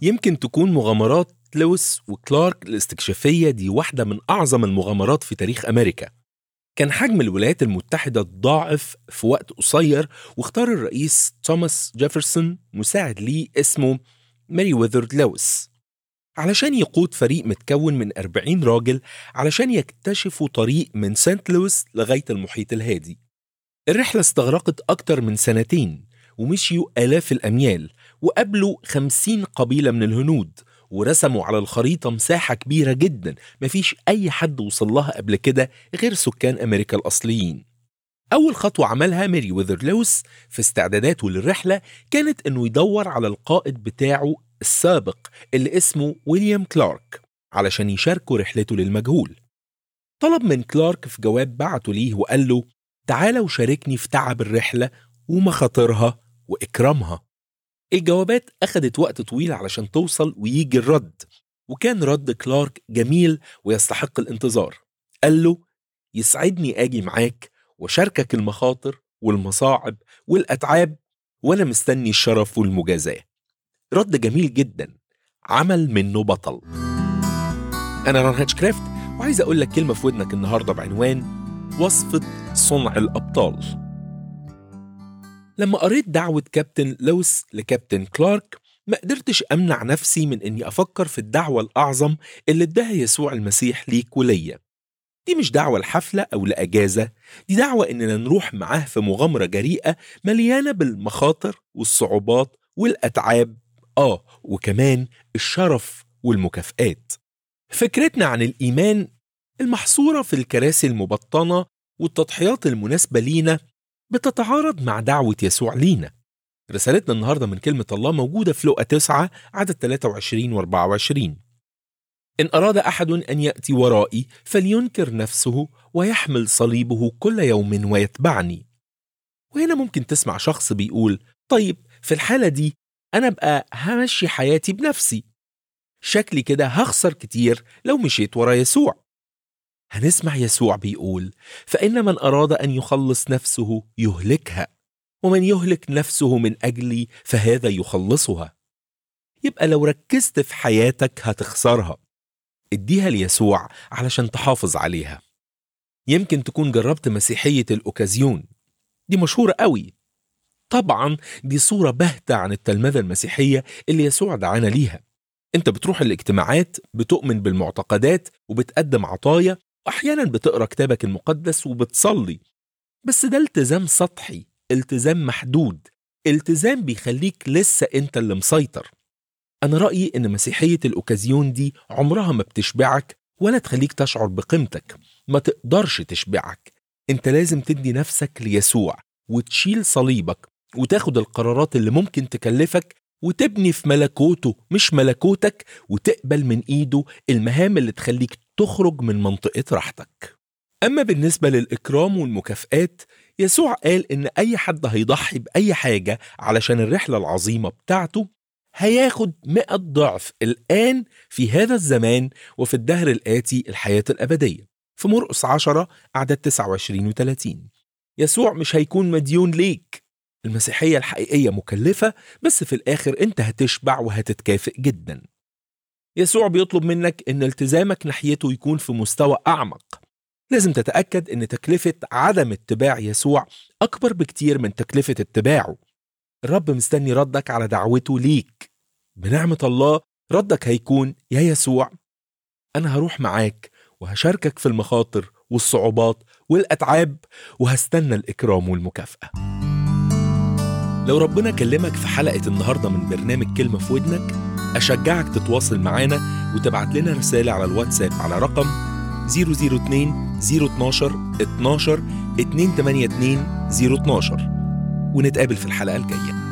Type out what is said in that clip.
يمكن تكون مغامرات لويس وكلارك الاستكشافية دي واحدة من أعظم المغامرات في تاريخ أمريكا كان حجم الولايات المتحدة ضاعف في وقت قصير واختار الرئيس توماس جيفرسون مساعد ليه اسمه ماري ويذرد لويس علشان يقود فريق متكون من 40 راجل علشان يكتشفوا طريق من سانت لويس لغاية المحيط الهادي الرحلة استغرقت أكتر من سنتين ومشيوا آلاف الأميال وقابلوا 50 قبيلة من الهنود ورسموا على الخريطة مساحة كبيرة جدا مفيش أي حد وصل لها قبل كده غير سكان أمريكا الأصليين أول خطوة عملها ماري ويذر لويس في استعداداته للرحلة كانت إنه يدور على القائد بتاعه السابق اللي اسمه ويليام كلارك علشان يشاركوا رحلته للمجهول طلب من كلارك في جواب بعته ليه وقال له تعالى وشاركني في تعب الرحلة ومخاطرها وإكرامها الجوابات أخدت وقت طويل علشان توصل ويجي الرد وكان رد كلارك جميل ويستحق الانتظار قال له يسعدني أجي معاك وشاركك المخاطر والمصاعب والأتعاب وأنا مستني الشرف والمجازاة رد جميل جدا عمل منه بطل أنا ران هاتشكرافت وعايز أقول لك كلمة في ودنك النهاردة بعنوان وصفة صنع الأبطال لما قريت دعوة كابتن لويس لكابتن كلارك ما قدرتش أمنع نفسي من إني أفكر في الدعوة الأعظم اللي اداها يسوع المسيح ليك وليا دي مش دعوة لحفلة أو لأجازة دي دعوة إننا نروح معاه في مغامرة جريئة مليانة بالمخاطر والصعوبات والأتعاب آه وكمان الشرف والمكافآت فكرتنا عن الإيمان المحصورة في الكراسي المبطنة والتضحيات المناسبة لينا بتتعارض مع دعوة يسوع لينا رسالتنا النهاردة من كلمة الله موجودة في لقا 9 عدد 23 و 24 إن أراد أحد أن يأتي ورائي فلينكر نفسه ويحمل صليبه كل يوم ويتبعني وهنا ممكن تسمع شخص بيقول طيب في الحالة دي أنا بقى همشي حياتي بنفسي شكلي كده هخسر كتير لو مشيت ورا يسوع هنسمع يسوع بيقول فإن من أراد أن يخلص نفسه يهلكها ومن يهلك نفسه من أجلي فهذا يخلصها يبقى لو ركزت في حياتك هتخسرها اديها ليسوع علشان تحافظ عليها يمكن تكون جربت مسيحية الأوكازيون دي مشهورة قوي طبعا دي صورة باهتة عن التلمذة المسيحية اللي يسوع دعانا ليها انت بتروح الاجتماعات بتؤمن بالمعتقدات وبتقدم عطايا واحيانا بتقرا كتابك المقدس وبتصلي بس ده التزام سطحي التزام محدود التزام بيخليك لسه انت اللي مسيطر انا رايي ان مسيحيه الاوكازيون دي عمرها ما بتشبعك ولا تخليك تشعر بقيمتك ما تقدرش تشبعك انت لازم تدي نفسك ليسوع وتشيل صليبك وتاخد القرارات اللي ممكن تكلفك وتبني في ملكوته مش ملكوتك وتقبل من ايده المهام اللي تخليك تخرج من منطقة راحتك أما بالنسبة للإكرام والمكافآت يسوع قال إن أي حد هيضحي بأي حاجة علشان الرحلة العظيمة بتاعته هياخد مئة ضعف الآن في هذا الزمان وفي الدهر الآتي الحياة الأبدية في مرقس 10 أعداد 29 و 30 يسوع مش هيكون مديون ليك المسيحية الحقيقية مكلفة بس في الآخر أنت هتشبع وهتتكافئ جدا يسوع بيطلب منك أن التزامك ناحيته يكون في مستوى أعمق لازم تتأكد أن تكلفة عدم اتباع يسوع أكبر بكتير من تكلفة اتباعه الرب مستني ردك على دعوته ليك بنعمة الله ردك هيكون يا يسوع أنا هروح معاك وهشاركك في المخاطر والصعوبات والأتعاب وهستنى الإكرام والمكافأة لو ربنا كلمك في حلقة النهاردة من برنامج كلمة في ودنك أشجعك تتواصل معانا وتبعت لنا رسالة على الواتساب على رقم 002 012 12 282 012 ونتقابل في الحلقة الجاية